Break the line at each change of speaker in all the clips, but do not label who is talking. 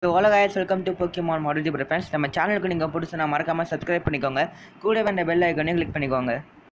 Hello guys welcome to Pokemon model G friends நம்ம சேனலுக்கு நீங்கள் புதுசுனா மறக்காமல் சப்ஸ்கிரைப் பண்ணிக்கோங்க கூட வேண்ட பெல் ஐக்கனையும் கிளிக் பண்ணிக்கோங்க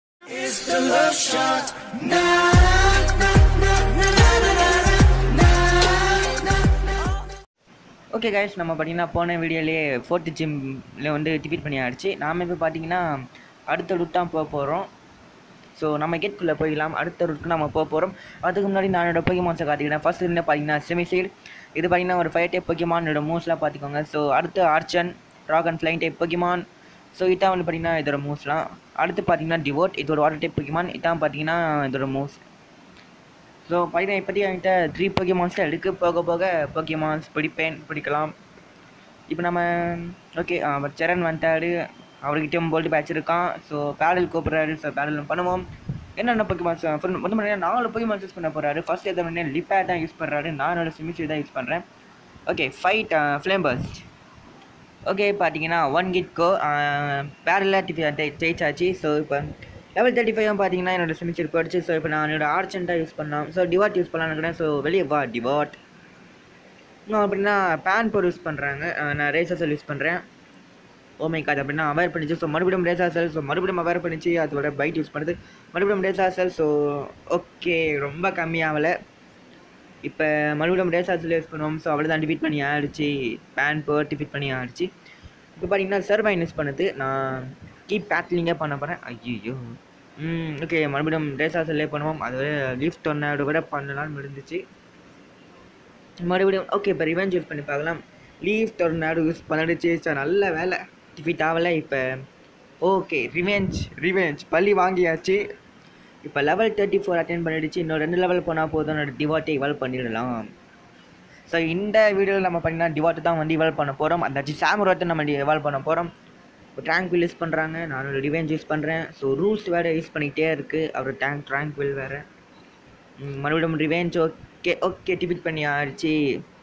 ஓகே கைஸ் நம்ம பார்த்தீங்கன்னா போன வீடியோலேயே ஃபோர்த்து ஜிம்மில் வந்து டிஃபீட் பண்ணி ஆயிடுச்சு நாம் இப்போ பார்த்தீங்கன்னா அடுத்த ரூட் தான் போக போகிறோம் ஸோ நம்ம கேட்குள்ளே போயிடலாம் அடுத்த ரூட்க்கு நம்ம போக போகிறோம் அதுக்கு முன்னாடி நான் என்னோட பொக்கிமான்ஸை காட்டிக்கிறேன் ஃபர்ஸ்ட் இருந்து பார்த்தீங்கன்னா செமிசைடு இது பார்த்தீங்கன்னா ஒரு ஃபைவ் டைப் பொக்கிமான் என்னோட மூவ்ஸ்லாம் பார்த்துக்கோங்க ஸோ அடுத்து Archen dragon flying type Pokemon so இதான் வந்து பார்த்தீங்கன்னா இதோட மூவ்ஸ்லாம் அடுத்து பார்த்தீங்கன்னா டிவோட் இதோட வாட்டர் டைப் பொக்கிமான் இதான் பார்த்தீங்கன்னா இதோட மூவ்ஸ் ஸோ பார்த்தீங்கன்னா இப்போதைக்கு என்கிட்ட த்ரீ பொக்கிமான்ஸ் தான் இருக்குது போக போக பொக்கிமான்ஸ் பிடிப்பேன் பிடிக்கலாம் இப்போ நம்ம ஓகே அவர் சரண் வந்துட்டாரு அவர்கிட்டயும் போல்ட் பேட்ச் இருக்கான் ஸோ பேடல் கூப்பிட்றாரு ஸோ பேடல் பண்ணுவோம் என்னென்ன பொக்கிமான்ஸ் வந்து பார்த்தீங்கன்னா நாலு பொக்கிமான்ஸ் யூஸ் பண்ண போகிறாரு ஃபர்ஸ்ட் எதை பண்ணி லிப்பேட் தான் யூஸ் பண்ணுறாரு நான் என்னோட சிமிச்சி தான் யூஸ் பண்ணுறேன் okay fight flame burst okay பார்த்தீங்கன்னா ஒன் கிட்கோ பேரலாக ஜெயிச்சாச்சு ஸோ இப்போ லெவல் தேர்ட்டி ஃபைவ் பார்த்தீங்கன்னா என்னோட செமிஸ்டர் போயிடுச்சு ஸோ இப்போ நான் என்னோட ஆர்ச்சென்ட்டாக யூஸ் பண்ணலாம் ஸோ டிவாட் யூஸ் பண்ணலாம்னு நினைக்கிறேன் ஸோ வெளியே வா டிவாட் இன்னும் அப்படின்னா பேன் போர் யூஸ் பண்ணுறாங்க நான் ரேசர் செல் யூஸ் பண்ணுறேன் ஓமை காது அப்படின்னா அவேர் பண்ணிச்சு ஸோ மறுபடியும் ரேசர் செல் ஸோ மறுபடியும் அவேர் பண்ணிச்சு அதோட பைட் யூஸ் பண்ணுது மறுபடியும் ரேசர் செல் ஸோ ஓகே ரொம்ப கம்மியாகலை இப்போ மறுபடியும் ரேசர் செல் யூஸ் பண்ணுவோம் ஸோ அவ்வளோ தான் டிஃபீட் பண்ணி ஆயிடுச்சு பேன் போர் டிஃபீட் பண்ணி ஆயிடுச்சு இப்போ பார்த்தீங்கன்னா சர்வைன் யூஸ் பண்ணுது நான் கீப் பேட்லிங்கே பண்ண போகிறேன் ஐயோ ம் ஓகே மறுபடியும் ரேசா செல்லே பண்ணுவோம் அது லீஃப் டொர்னாடோ கூட பண்ணலாம்னு இருந்துச்சு மறுபடியும் ஓகே இப்போ ரிவெஞ்ச் யூஸ் பண்ணி பார்க்கலாம் லீஃப் டொர்னாடோ யூஸ் பண்ணிடுச்சு சார் நல்ல வேலை டிஃபிட் ஆகலை இப்போ ஓகே ரிவெஞ்ச் ரிவெஞ்ச் பள்ளி வாங்கியாச்சு இப்போ லெவல் தேர்ட்டி ஃபோர் அட்டென்ட் பண்ணிடுச்சு இன்னும் ரெண்டு லெவல் போனால் போதும் என்னோட டிவாட்டை இவால்வ் பண்ணிடலாம் ஸோ இந்த வீடியோவில் நம்ம பார்த்தீங்கன்னா டிவாட்டு தான் வந்து இவால்வ் பண்ண போகிறோம் அந்த சாமுராத்தை நம்ம இவால்வ் பண்ண போகிறோம் இப்போ ட்ராங்க்வில் யூஸ் பண்ணுறாங்க நான் ரிவெஞ்ச் யூஸ் பண்ணுறேன் ஸோ ரூல்ஸ் வேறு யூஸ் பண்ணிக்கிட்டே இருக்குது அவர் டேங்க் ட்ராங்க்வில் வேறு மறுபடியும் ரிவெஞ்ச் ஓகே ஓகே டிபிட் பண்ணி ஆயிடுச்சு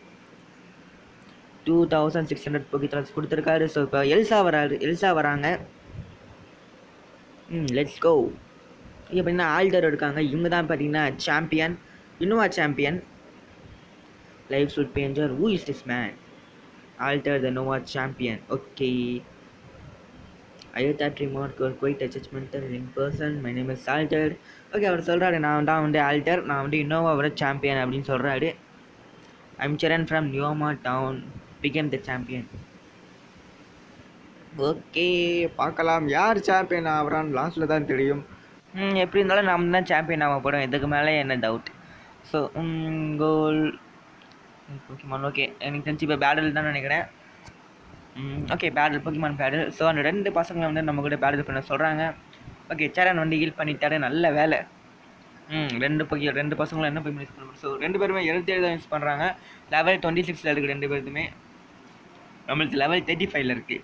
டூ தௌசண்ட் சிக்ஸ் ஹண்ட்ரட் பொக்கித்தால்ஸ் கொடுத்துருக்காரு ஸோ இப்போ எல்சா வராரு எல்சா வராங்க ம் லெட்ஸ் கோ இங்கே பார்த்தீங்கன்னா ஆல்டர் இருக்காங்க இவங்க தான் பார்த்தீங்கன்னா சாம்பியன் இன்னுவா சாம்பியன் லைஃப் சுட் பேஞ்சர் who is this man Alder the Unova champion okay I heard that remark were quite a judgmental in person. My name is Altered. Okay அவர் சொல்கிறாரு நான் தான் வந்து ஆல்டர் நான் வந்து இன்னோவாவோட சாம்பியன் அப்படின்னு சொல்கிறாரு I'm Cheren from Nuvema town become the champion okay பார்க்கலாம் யார் சாம்பியன் ஆகிறான்னு லாஸ்ட்டில் தான் தெரியும் எப்படி இருந்தாலும் நாம் தான் சாம்பியன் ஆக போகிறோம் இதுக்கு மேலே என்ன டவுட் ஸோ கோல் ஓகே ஓகே எனக்கு தெரிஞ்சு இப்போ பேடல் தான் நினைக்கிறேன் okay battle Pokemon battle so அந்த ரெண்டு பசங்களை வந்து நம்ம கூட பேடல் பண்ண சொல்கிறாங்க ஓகே சரண் வந்து ஹீல் பண்ணிட்டாரு நல்ல வேலை ம் ரெண்டு பொக்கி ரெண்டு பசங்களும் என்ன போய் யூஸ் பண்ண ஸோ ரெண்டு பேருமே எழுபத்தி ஏழு தான் யூஸ் பண்ணுறாங்க லெவல் டுவெண்ட்டி சிக்ஸில் இருக்குது ரெண்டு பேருக்குமே நம்மளுக்கு லெவல் தேர்ட்டி ஃபைவ்ல இருக்குது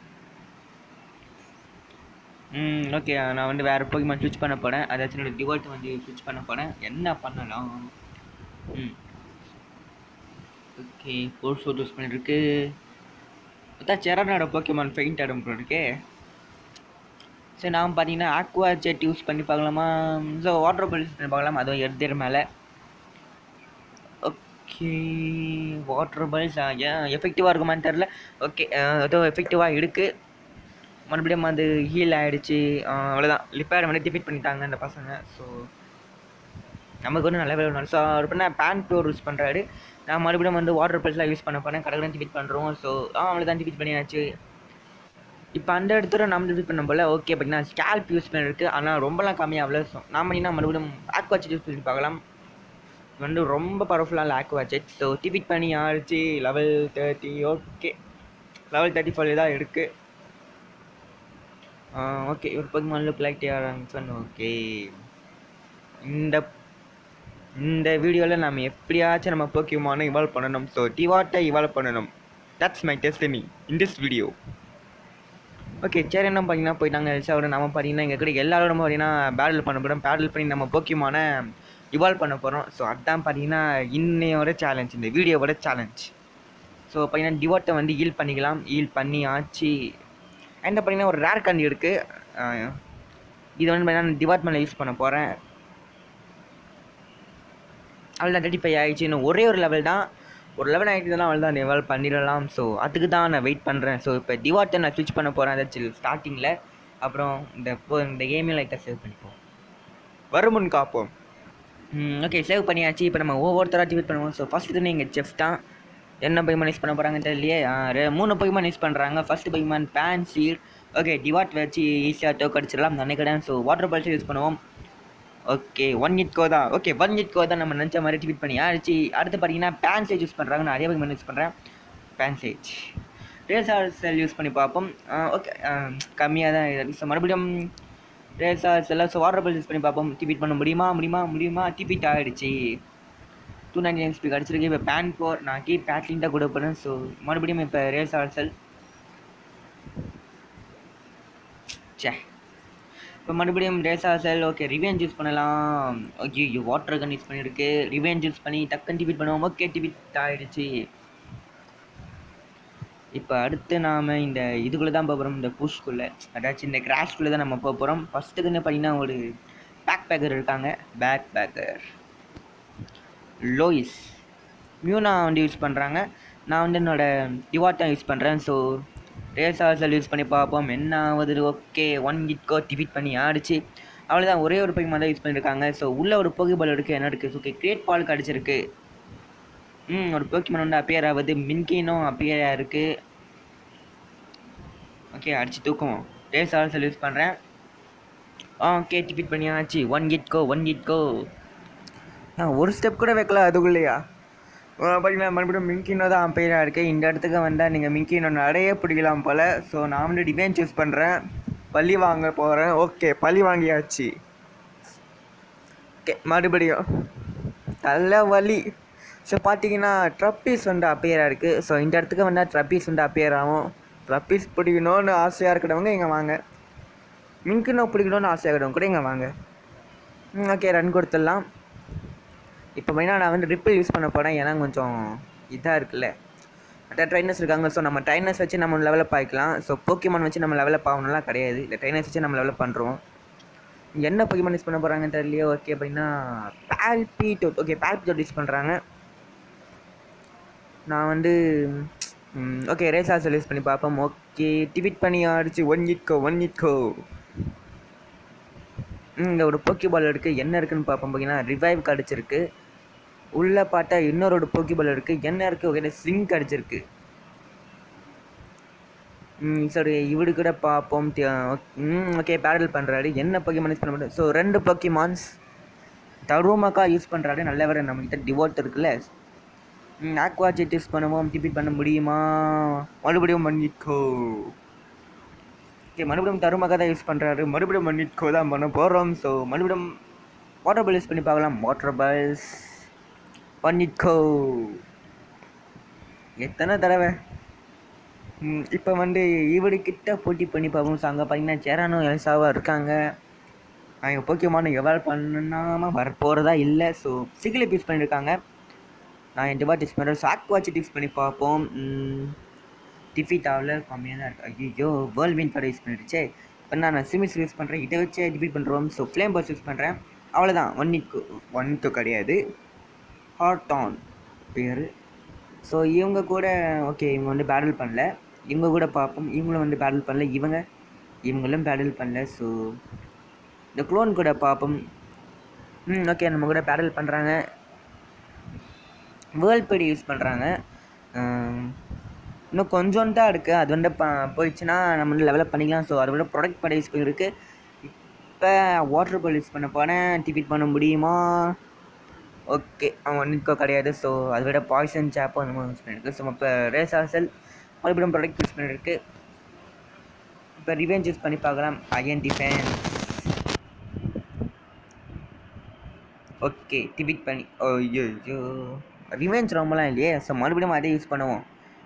ம் ஓகே நான் வந்து வேறு பொக்கிமான் ஸ்விட்ச் பண்ண போகிறேன் அதாச்சும் என்னோடய டிவோல்ட் வந்து ஸ்விட்ச் பண்ண போகிறேன் என்ன பண்ணலாம் ம் ஓகே ஃபோர் ஷோட் யூஸ் பண்ணிருக்கு அதான் செரனோட போக்கிமான் ஃபெயிண்ட் ஆடும் ப்ரோ இருக்கே சரி நாம் பார்த்தீங்கன்னா ஆக்வா ஜெட் யூஸ் பண்ணி பார்க்கலாமா ஸோ வாட்டர் பால் யூஸ் பண்ணி பார்க்கலாம் அதுவும் எடுத்துற மேலே ஓகே வாட்டர் பால்ஸ் ஏன் எஃபெக்டிவாக இருக்குமான்னு தெரில ஓகே ஏதோ எஃபெக்டிவாக இருக்குது மறுபடியும் அது ஹீல் ஆகிடுச்சு அவ்வளோதான் லிப்பேர் வந்து டிஃபிட் பண்ணிட்டாங்க அந்த பசங்க ஸோ நமக்கு ஒன்றும் நல்ல வேலை ஸோ அவர் பண்ண பேன் ப்ளோர் யூஸ் பண்ணுறாரு நான் மறுபடியும் வந்து வாட்டர் பல்ஸ்லாம் யூஸ் பண்ண போகிறேன் கடற்கரை டிஃபிட் பண்ணுறோம் ஸோ அவங்கள தான் டிஃபிட் பண்ணியாச்சு இப்போ அந்த இடத்துல நம்ம டிஃபிட் பண்ண போல் ஓகே பார்த்தீங்கன்னா ஸ்கேல்ப் யூஸ் பண்ணிருக்கு ஆனால் ரொம்பலாம் கம்மியாகல ஸோ நாம் பண்ணினா மறுபடியும் ஆக்வாச்செட் யூஸ் பண்ணி பார்க்கலாம் வந்து ரொம்ப பவர்ஃபுல்லாக ஆக்வாச்செட் ஸோ டிஃபிட் பண்ணி ஆயிடுச்சு level thirty okay level thirty five தான் இருக்குது ஓகே ஒரு பக்கம் லுக் லைக் ஆரம்பிச்சோன்னு ஓகே இந்த இந்த வீடியோவில் நம்ம எப்படியாச்சும் நம்ம போக்கியமான இவால்வ் பண்ணணும் ஸோ டிவாட்டை இவால்வ் பண்ணணும் that's my destiny in this video okay சரி என்ன பார்த்தீங்கன்னா போயிட்டாங்க எல்சாவோட நம்ம பார்த்தீங்கன்னா எங்கள் கூட எல்லாரோட பார்த்தீங்கன்னா பேட்டில் பண்ண போகிறோம் பேட்டில் பண்ணி நம்ம போக்கியமான இவால்வ் பண்ண போகிறோம் ஸோ அதுதான் பார்த்தீங்கன்னா இன்னையோட சேலஞ்ச் இந்த வீடியோவோட சேலஞ்ச் ஸோ பார்த்தீங்கன்னா டிவாட்டை வந்து ஹீல் பண்ணிக்கலாம் ஹீல் பண்ணி ஆச்சு அண்ட் பார்த்தீங்கன்னா ஒரு ரேர் கண்டி இருக்குது இது வந்து பார்த்தீங்கன்னா டிபார்ட்மெண்ட்டில் யூஸ் பண்ண போகிறேன் அவ்வளோ தேர்ட்டி ஃபைவ் ஆகிடுச்சு இன்னும் ஒரே ஒரு லெவல் தான் ஒரு லெவன் ஆகிட்டு அவள் தான் எவால்வ் பண்ணிடலாம் ஸோ அதுக்கு தான் நான் வெயிட் பண்ணுறேன் ஸோ இப்போ டிவார்ட்டை நான் ஸ்விட்ச் பண்ண போகிறேன் ஏதாச்சும் ஸ்டார்டிங்கில் அப்புறம் இந்த இப்போ இந்த கேமில் லைட்டாக சேவ் பண்ணிப்போம் வருமுன் காப்போம் ஓகே சேவ் பண்ணியாச்சு இப்போ நம்ம ஒவ்வொருத்தராக டிவீட் பண்ணுவோம் ஸோ ஃபஸ்ட்டு தானே எங்கள் செஃப் தான் என்ன பைமான் யூஸ் பண்ண போகிறாங்கன்னு தெரியலையே ஆ, ரெ- மூணு பைமான் யூஸ் பண்ணுறாங்க ஃபஸ்ட்டு பைமான் பேன் சீல் ஓகே டிவாட் வச்சு ஈஸியாக டோக் அடிச்சிடலாம் நினைக்கிறேன் ஸோ வாட்டர் பால்ஸ் யூஸ் பண்ணுவோம் ஓகே ஒன் இட் கோ தான் ஓகே ஒன் இட் கோ தான் நம்ம நினச்ச மாதிரி ட்வீட் பண்ணி ஆச்சு அடுத்து பார்த்தீங்கன்னா பேன் சேஜ் யூஸ் பண்ணுறாங்க நான் அதே பைமான் யூஸ் பண்ணுறேன் Pansage razor shell use பண்ணி பார்ப்போம் ஓகே கம்மியாக தான் இருக்குது ஸோ மறுபடியும் ரேசார் செல்ல ஸோ வாட்டர் பால் யூஸ் பண்ணி பார்ப்போம் டிபீட் பண்ண முடியுமா முடியுமா முடியுமா டிபீட் ஆகிடுச்சு டூ நைன்டி நைன் ஸ்பீக் அடிச்சிருக்கு இப்போ பேன் போர் நான் கீ பேட்லிங் தான் கொடுப்பேன் ஸோ மறுபடியும் இப்போ ரேஸ் ஆர்சல் சே இப்போ மறுபடியும் razor shell okay revenge use பண்ணலாம் ஓகே வாட்டர் கன் யூஸ் பண்ணியிருக்கு ரிவெஞ்ச் யூஸ் பண்ணி டக்குன்னு டிபீட் பண்ணுவோம் ஓகே டிபீட் ஆகிடுச்சு இப்போ அடுத்து நாம் இந்த இதுக்குள்ளே தான் போகிறோம் இந்த புஷ்குள்ளே அதாச்சும் இந்த கிராஷ்குள்ளே தான் நம்ம போக போகிறோம் ஃபஸ்ட்டுக்குன்னு பார்த்தீங்கன்னா ஒரு பேக் பேக்கர் இருக்காங்க பேக் பேக்கர் லோயிஸ் மியூனா வந்து யூஸ் பண்ணுறாங்க நான் வந்து என்னோட டிவாட்டா யூஸ் பண்ணுறேன் ஸோ ரேசாசல் யூஸ் பண்ணி பார்ப்போம் என்ன ஆகுது ஓகே ஒன் கிட்கோ டிபீட் பண்ணி ஆடிச்சு அவ்வளோதான் ஒரே ஒரு பைக் தான் யூஸ் பண்ணியிருக்காங்க ஸோ உள்ளே ஒரு போக்கிபால் இருக்குது என்ன இருக்குது ஓகே கிரேட் பால் கிடச்சிருக்கு ம் ஒரு போக்கிமான் வந்து அப்பியர் ஆகுது மின்கினும் அப்பியர் ஆயிருக்கு ஓகே அடிச்சு தூக்குவோம் ரேஸ் ஆல்சல் யூஸ் பண்ணுறேன் ஓகே டிபீட் பண்ணியாச்சு one hit KO one hit KO ஆ ஒரு ஸ்டெப் கூட வைக்கல அதுக்குள்ளேயா பார்த்தீங்கன்னா மறுபடியும் மிங்கினோ தான் அம்பையராக இருக்குது இந்த இடத்துக்கு வந்தால் நீங்கள் மிங்கினோ நிறைய பிடிக்கலாம் போல் ஸோ நான் வந்து டிவைன் சூஸ் பண்ணுறேன் பள்ளி வாங்க போகிறேன் ஓகே பள்ளி வாங்கியாச்சு ஓகே மறுபடியும் நல்ல வலி ஸோ பார்த்தீங்கன்னா ட்ரப்பீஸ் வந்து அப்பேராக இருக்குது ஸோ இந்த இடத்துக்கு வந்தால் ட்ரப்பீஸ் வந்து அப்பேர் ஆகும் ட்ரப்பீஸ் பிடிக்கணும்னு ஆசையாக இருக்கிறவங்க இங்கே வாங்க மிங்கினோ பிடிக்கணும்னு ஆசையாக இருக்கிறவங்க கூட இங்கே வாங்க ஓகே ரன் கொடுத்துடலாம் இப்போ மெயினாக நான் வந்து ரிப்பிள் யூஸ் பண்ண போகிறேன் ஏன்னா கொஞ்சம் இதாக இருக்குல்ல மற்ற ட்ரைனர்ஸ் இருக்காங்க ஸோ நம்ம ட்ரைனர்ஸ் வச்சு நம்ம லெவலப் ஆகிக்கலாம் ஸோ போக்கிமான் வச்சு நம்ம லெவலப் ஆகணும்லாம் கிடையாது இல்லை ட்ரைனர்ஸ் வச்சு நம்ம லெவலப் பண்ணுறோம் என்ன போக்கிமான் யூஸ் பண்ண போகிறாங்கன்னு தெரியலையோ ஓகே அப்படின்னா பால்பீட்டோட் ஓகே பால்பீட்டோட் யூஸ் பண்ணுறாங்க நான் வந்து ஓகே ரேசாசல் யூஸ் பண்ணி பார்ப்போம் ஓகே டிபிட் பண்ணி ஆடிச்சு ஒன் இட்கோ ஒன் இட்கோ இங்கே ஒரு போக்கி பால் இருக்குது என்ன இருக்குன்னு பார்ப்போம் பார்த்தீங்கன்னா ரிவைவ் கிடச்சிருக்கு உள்ளே பார்த்தா இன்னொரு ஒரு போக்கி பால் இருக்குது என்ன இருக்குது ஓகே ஸ்விங் கிடச்சிருக்கு ம் சரி இவரு கூட பார்ப்போம் ம் ஓகே பேரல் பண்ணுறாரு என்ன போக்கிமான் யூஸ் பண்ண மாட்டேன் ஸோ ரெண்டு போக்கிமான்ஸ் தருவமாக்கா யூஸ் பண்ணுறாரு நல்ல வேறு நம்மகிட்ட டிவோட் இருக்குல்ல ம் ஆக்வா ஜெட் யூஸ் பண்ணுவோம் டிபிட் பண்ண முடியுமா மறுபடியும் பண்ணிக்கோ ஓகே மறுபடியும் தருமக்கா தான் யூஸ் பண்ணுறாரு மறுபடியும் மன்னிட்கோ தான் பண்ண போகிறோம் ஸோ மறுபடியும் வாட்டர் பால் யூஸ் பண்ணி பார்க்கலாம் வாட்டர் பால்ஸ் மன்னிட்கோ எத்தனை தடவை இப்போ வந்து இவருக்கிட்ட போட்டி பண்ணி பார்ப்போம் ஸோ அங்கே பார்த்தீங்கன்னா சேரானோ எல்சாவா இருக்காங்க அவங்க போக்கியமான எவால் பண்ணாமல் வரப்போகிறதா இல்லை ஸோ சிகிலிப் யூஸ் பண்ணியிருக்காங்க நான் என் டிவாட் யூஸ் பண்ணுறேன் சாக் வாட்ச் யூஸ் பண்ணி பார்ப்போம் டிஃபீட் ஆகல கம்மியாக தான் இருக்குது ஐயோ வேர்ல்ட் வின் கார்டு யூஸ் பண்ணிடுச்சே இப்போ நான் சிமிஸ் யூஸ் பண்ணுறேன் இதை வச்சு டிஃபீட் பண்ணுறோம் ஸோ ஃப்ளேம் பஸ் யூஸ் பண்ணுறேன் அவ்வளோதான் ஒன் இட்க்கு ஒன் இட்க்கு கிடையாது ஹார்ட் ஆன் பேர் ஸோ இவங்க கூட ஓகே இவங்க வந்து பேட்டில் பண்ணல இவங்க கூட பார்ப்போம் இவங்களும் வந்து பேட்டில் பண்ணல இவங்க இவங்களும் பேட்டில் பண்ணல ஸோ இந்த க்ளோன் கூட பார்ப்போம் ம் ஓகே நம்ம கூட பேட்டில் பண்ணுறாங்க வேர்ல்ட் படி யூஸ் பண்ணுறாங்க இன்னும் கொஞ்சம் தான் இருக்குது அது வந்து ப போயிடுச்சுன்னா நம்ம வந்து லெவலப் பண்ணிக்கலாம் ஸோ அதை விட ப்ராடக்ட் படி யூஸ் பண்ணியிருக்கு இப்போ வாட்டர் பால் யூஸ் பண்ண போனேன் டிபிட் பண்ண முடியுமா ஓகே அவன் ஒன்றுக்கோ கிடையாது ஸோ அதை விட பாய்சன் சாப்போ அந்த மாதிரி யூஸ் பண்ணியிருக்கு ஸோ இப்போ ரேஸ் ஆசல் மறுபடியும் ப்ராடக்ட் யூஸ் பண்ணியிருக்கு இப்போ ரிவெஞ்ச் யூஸ் பண்ணி பார்க்கலாம் அயன் டிஃபென்ஸ் ஓகே டிபிட் பண்ணி ஐயோ ஐயோ ரிவெஞ்ச் ரொம்பலாம் இல்லையே ஸோ மறுபடியும் அதே யூஸ் பண்ணுவோம்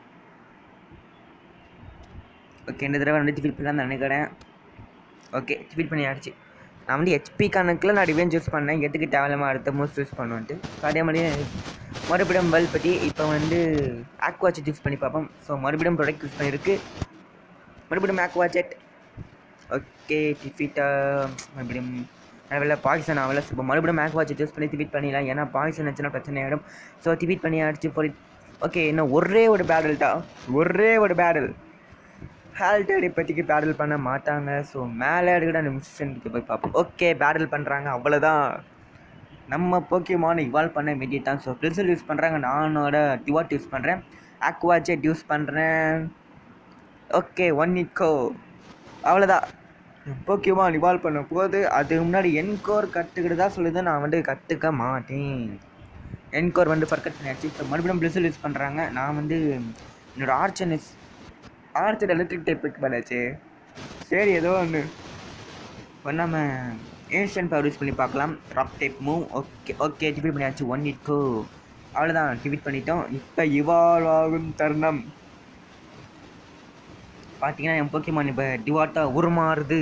ஓகே இந்த தடவை வந்து டிஃபிட் பண்ணலாம் நினைக்கிறேன் ஓகே டிஃபிட் பண்ணி ஆயிடுச்சு நான் வந்து ஹெச்பி கணக்கில் நான் ரிவெஞ்ச் யூஸ் பண்ணேன் எதுக்கு தேவையில்லாமல் அடுத்த மூவ்ஸ் யூஸ் பண்ணுவேன்ட்டு ஸோ அதே மாதிரி மறுபடியும் பல் பற்றி இப்போ வந்து ஆக்வாச்செட் யூஸ் பண்ணி பார்ப்போம் ஸோ மறுபடியும் ப்ராடக்ட் யூஸ் பண்ணியிருக்கு மறுபடியும் ஆக்வாச்செட் ஓகே டிஃபிட்டாக மறுபடியும் அதில் பாய்சன் ஆகல இப்போ மறுபடியும் ஆக்வாச்செட் யூஸ் பண்ணி டிஃபிட் பண்ணிடலாம் ஏன்னா பாய்சன் வச்சுனா பிரச்சனை ஆகிடும் ஸோ டிஃபிட் பண்ணி அடிச்சு போய் ஓகே இன்னும் ஒரே ஒரு பேடல் தான் ஒரே ஒரு பேடல் ஹால்டட் இப்போதைக்கு பேடல் பண்ண மாட்டாங்க ஸோ மேலே இருக்கிற அந்த மிஷனுக்கு போய் பார்ப்போம் ஓகே பேடல் பண்ணுறாங்க அவ்வளோதான் நம்ம போக்கியமான இவால்வ் பண்ண வேண்டியது தான் ஸோ பிரிசல் யூஸ் பண்ணுறாங்க நானோட டிவாட் யூஸ் பண்ணுறேன் ஆக்வாஜெட் யூஸ் பண்ணுறேன் ஓகே ஒன் இட்கோ அவ்வளோதான் போக்கியமாக இவால்வ் பண்ண போது அதுக்கு முன்னாடி என்கோர் கற்றுக்கிட்டு சொல்லுது நான் வந்து கற்றுக்க மாட்டேன் என்கோர் வந்து ஃபர்கட் பண்ணியாச்சு ஸோ மறுபடியும் பிளிசல் யூஸ் பண்ணுறாங்க நான் வந்து என்னோட ஆர்ச்சனிஸ் ஆர்ச்சர் எலக்ட்ரிக் டைப் பிக் பண்ணாச்சு சரி ஏதோ ஒன்று இப்போ நம்ம ஏன்ஷியன் பவர் யூஸ் பண்ணி பார்க்கலாம் rock type move okay okay defeat பண்ணியாச்சு ஒன் இட் டூ அவ்வளோதான் டிபீட் பண்ணிட்டோம் இப்போ இவால்வ் ஆகும் தருணம் பார்த்தீங்கன்னா என் போக்கிமான் இப்போ டிவாட்டா உருமாறுது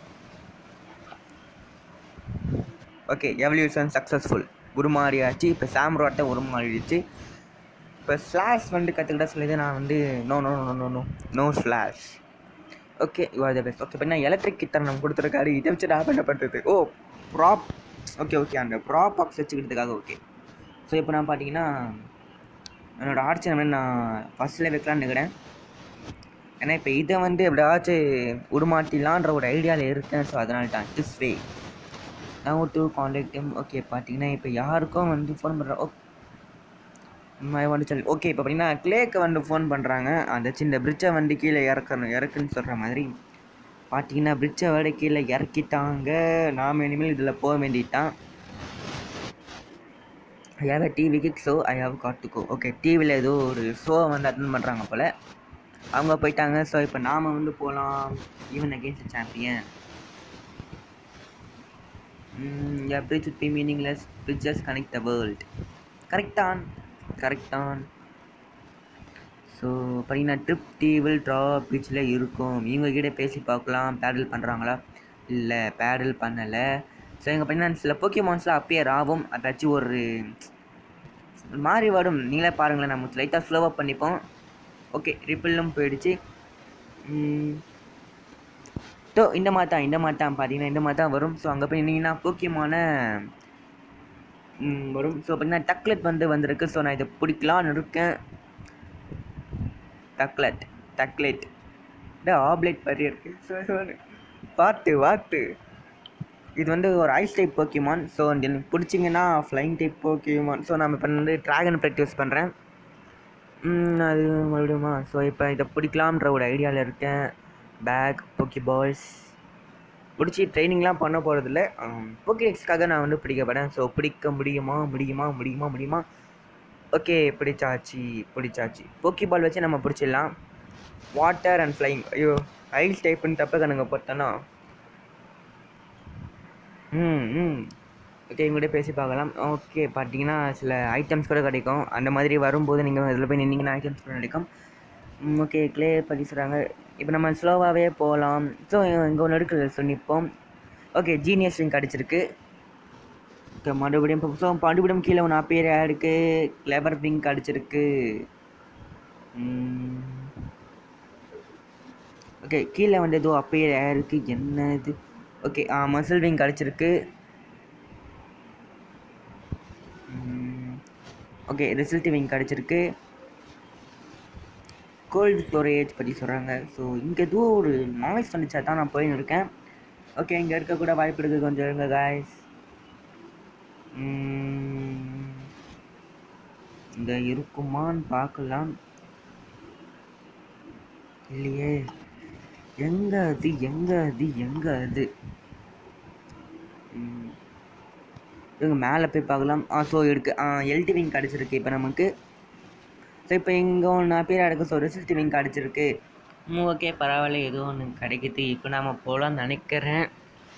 ஓகே எவல்யூஷன் சக்ஸஸ்ஃபுல் உருமாறியாச்சு இப்போ சாம்ராட்டை உருமாறிடுச்சு இப்போ ஸ்லாஷ் வந்து கற்றுக்கிட்ட சொல்லிது நான் வந்து no no no no no no slash okay you are the best okay இப்போ நான் எலக்ட்ரிக் கிட்டர் நம்ம கொடுத்துருக்காரு இதை வச்சு நான் என்ன பண்ணுறது ஓ ப்ராப் ஓகே ஓகே அந்த ப்ராப் பாக்ஸ் வச்சுக்கிறதுக்காக ஓகே ஸோ இப்போ நான் பார்த்தீங்கன்னா என்னோடய ஆர்ச்சர் வந்து நான் ஃபஸ்ட்டில் வைக்கலான்னு நினைக்கிறேன் ஏன்னா இப்போ இதை வந்து எப்படியாச்சும் உருமாட்டிலான்ற ஒரு ஐடியாவில் இருக்கேன் ஸோ அதனால தான் திஸ் வே நான் டு காண்டாக்ட் ஓகே பார்த்தீங்கன்னா இப்போ யாருக்கும் வந்து ஃபோன் பண்ணுறேன் ஓ வந்து சொல்லி ஓகே இப்போ பார்த்தீங்கன்னா கிளேக்கு வந்து ஃபோன் பண்ணுறாங்க அந்த சின்ன பிரிட்ஜை வந்து கீழே இறக்கணும் இறக்குன்னு சொல்கிற மாதிரி பார்த்தீங்கன்னா பிரிட்ஜை விட கீழே இறக்கிட்டாங்க நாம் இனிமேல் இதில் போக வேண்டியதுதான் ஐ ஹாவ் டிவிக்கு show I have got to go okay டிவியில் ஏதோ ஒரு ஷோ வந்து அட்டன் பண்ணுறாங்க போல் அவங்க போயிட்டாங்க ஸோ இப்போ நாம் வந்து போகலாம் ஈவன் அகேன்ஸ்ட் சாம்பியன் யா bridge would be meaningless bridges connect the world correct தான் கரெக்ட் தான் ஸோ பார்த்தீங்கன்னா ட்ரிப் டீவில் ட்ரா பீச்சில் இருக்கும் இவங்க கிட்ட பேசி பார்க்கலாம் பேடல் பண்ணுறாங்களா இல்லை பேடல் பண்ணலை ஸோ எங்கள் பார்த்தீங்கன்னா சில போக்கியமான்ஸ்லாம் அப்பியர் ஆகும் அதாச்சும் ஒரு மாறி வரும் நீங்களே பாருங்களேன் நம்ம லைட்டாக ஸ்லோவாக பண்ணிப்போம் ஓகே ரிப்பிளும் போயிடுச்சு ஸோ இந்த மாதிரி தான் இந்த மாதிரி தான் பார்த்தீங்கன்னா இந்த மாதிரி தான் வரும் ஸோ அங்கே போய் நின்னீங்கன்னா போக்கியமான ம், வரும் ஸோ பார்த்தீங்கன்னா டக்லெட் வந்து வந்திருக்கு ஸோ நான் இதை பிடிக்கலான்னு இருக்கேன் டக்லெட் டக்லெட் இந்த ஆப்லெட் மாதிரி இருக்கு ஸோ பார்த்து பார்த்து இது வந்து ஒரு ஐஸ் டைப் போக்கிமான் ஸோ எனக்கு பிடிச்சிங்கன்னா ஃப்ளைங் டைப் போக்கிமான் ஸோ நம்ம இப்போ வந்து ட்ராகன் ப்ரெட் யூஸ் பண்ணுறேன் அது மறுபடியுமா ஸோ இப்போ இதை பிடிக்கலாம்ன்ற ஒரு ஐடியாவில் இருக்கேன் பேக் போக்கி பால்ஸ் பிடிச்சி ட்ரைனிங்லாம் பண்ண போகிறதில்ல போக்கிஎக்ஸ்க்காக நான் வந்து பிடிக்கப்படேன் ஸோ பிடிக்க முடியுமா முடியுமா முடியுமா முடியுமா ஓகே பிடிச்சாச்சு பிடிச்சாச்சு போக்கி பால் வச்சு நம்ம பிடிச்சிடலாம் வாட்டர் அண்ட் ஃப்ளைங் ஐயோ ஐஸ் டைப்புன்னு தப்ப கணங்க போட்டேன்னா ம் ம் ஓகே இவங்கள்ட்ட பேசி பார்க்கலாம் ஓகே பார்த்தீங்கன்னா சில ஐட்டம்ஸ் கூட கிடைக்கும் அந்த மாதிரி வரும்போது நீங்கள் இதில் போய் நின்னீங்கன்னா ஐட்டம்ஸ் கூட கிடைக்கும் ஓகே க்ளே பற்றி சொல்கிறாங்க இப்போ நம்ம ஸ்லோவாகவே போகலாம் ஸோ இங்கே ஒன்று இருக்குது ஸோ நிற்போம் ஓகே ஜீனியஸ் ரிங் கிடச்சிருக்கு ஓகே மறுபடியும் இப்போ ஸோ மறுபடியும் கீழே ஒன்று அப்பேர் இருக்குது கிளவர் விங் கிடச்சிருக்கு ஓகே கீழே வந்து ஏதோ அப்பேர் இருக்குது என்ன இது ஓகே ஆ மசில் விங் கிடச்சிருக்கு ஓகே ரிசல்ட் விங் கிடச்சிருக்கு கோல்டு ஸ்டோரேஜ் பற்றி சொல்கிறாங்க ஸோ இங்கே எதுவும் ஒரு நாய்ஸ் வந்துச்சா தான் நான் போயின்னு இருக்கேன் ஓகே இங்கே இருக்கக்கூட வாய்ப்பு இருக்குது கொஞ்சம் இருங்க காய்ஸ் இங்கே இருக்குமான்னு பார்க்கலாம் இல்லையே எங்கே அது எங்கே அது எங்கே அது ம். இவங்க மேலே போய் பார்க்கலாம் ஆ ஸோ இருக்கு ஆ எல்டி விங் கிடச்சிருக்கு இப்போ நமக்கு ஸோ இப்போ இங்கே ஒன்று பேர் அடக்க ஸோ ரெசிஸ்ட் விங் கிடச்சிருக்கு ம் ஓகே பரவாயில்ல ஏதோ ஒன்று கிடைக்குது இப்போ நாம் போகலான்னு நினைக்கிறேன்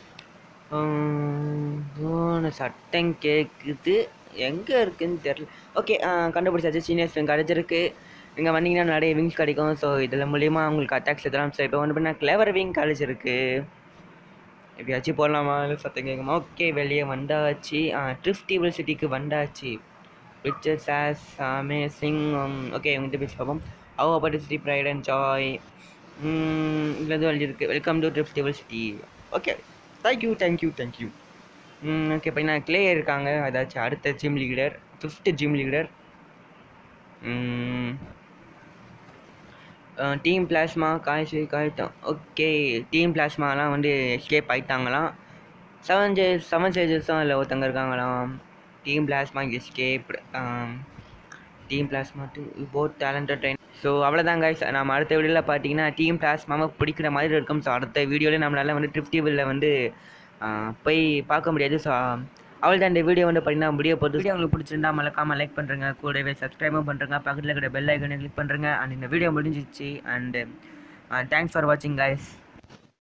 ஒன்று சட்டம் கேட்குது எங்கே இருக்குன்னு தெரில ஓகே கண்டுபிடிச்சாச்சு சீனியர்ஸ் விங் கிடச்சிருக்கு இங்கே வந்தீங்கன்னா நிறைய விங்ஸ் கிடைக்கும் ஸோ இதில் மூலியமா உங்களுக்கு அட்டாக்ஸ் எதெல்லாம் ஸோ இப்போ வந்து பார்த்தீங்கன்னா கிளவர் விங் கிடச்சிருக்கு எப்படியாச்சும் போடலாமா இல்லை சத்தம் கேட்குமா ஓகே வெளியே வந்தாச்சு ட்ரிஃப்டிபிள் சிட்டிக்கு வந்தாச்சு பிக்சர்ஸ் ஆஸ் அமேசிங் ஓகே இவங்ககிட்ட பேசி பார்ப்போம் how about city pride and joy இதில் எதுவும் எழுதியிருக்கு welcome to Driftveil city okay thank you thank you thank you okay இப்போ நான் கிளே இருக்காங்க அதாச்சும் அடுத்த gym leader fifth gym leader team plasma காய்ச்சி காய்த்தோம் ஓகே டீம் பிளாஸ்மாலாம் வந்து எஸ்கேப் ஆயிட்டாங்களாம் செவன் ஜே செவன் சேஜஸும் அதில் ஒருத்தங்க இருக்காங்களாம் team plasma escape team plasma two both talented train so அவ்வளோதான் guys நம்ம அடுத்த வீடியோவில் பார்த்தீங்கன்னா டீம் பிளாஸ்மாவை பிடிக்கிற மாதிரி இருக்கும் ஸோ அடுத்த வீடியோவில் நம்மளால் வந்து ட்ரிப்டிவில் வந்து ஆஹ், போய் பார்க்க முடியாது ஸோ அவள் தான் இந்த வீடியோ வந்து பார்த்தீங்கன்னா முடிய போகுது வீடியோ உங்களுக்கு பிடிச்சிருந்தா மறக்காமல் லைக் பண்ணுறங்க கூடவே சப்ஸ்கிரைபும் பண்ணுறங்க பக்கத்தில் இருக்கிற பெல் ஐக்கனை கிளிக் பண்ணுறங்க அண்ட் இந்த வீடியோ முடிஞ்சிச்சு அண்டு தேங்க்ஸ் ஃபார் வாட்சிங் guys